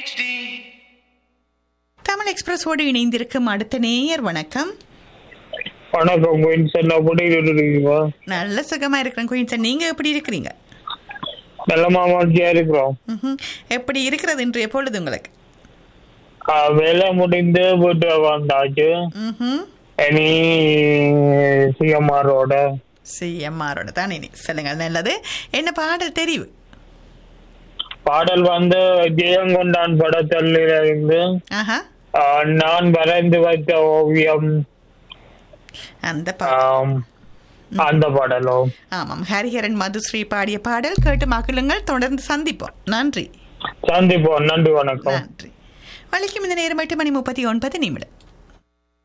தமிழ் எக்ஸ்பிரஸோடு இணைந்திருக்கும் அடுத்த நேயர் வணக்கம் வணக்கம் குயின்சன் எப்படி இருக்கீங்க நல்ல சுகமா இருக்கிறேன் குயின்சன் நீங்க எப்படி இருக்கிறீங்க நல்ல மாமாட்டியா இருக்கிறோம் ம்ஹும். எப்படி இருக்கிறது இன்றைய பொழுது உங்களுக்கு ஆ, வேலை முடிந்து வீட்டு வந்தாச்சு ம்ஹும். இனி சிஎம்ஆரோட சிஎம்ஆரோட தான் இனி சொல்லுங்க நல்லது என்ன பாடல் தெரிவு பாடல் வந்து ஜெயங்கொண்டான் படத்தில் இருந்து ஆஹா ஆ, நான் வரைந்து வைத்த ஓவியம் அந்த பாடல் ஆம், அந்த பாடலும் ஆமாம் ஹரிஹரன் மதுஸ்ரீ பாடிய பாடல் கேட்டு மகிழுங்கள் தொடர்ந்து சந்திப்போம் நன்றி சந்திப்போம் நன்றி வணக்கம் நன்றி வலிக்கும் இந்த நேரம் எட்டு மணி முப்பத்தி ஒன்பது நிமிடம்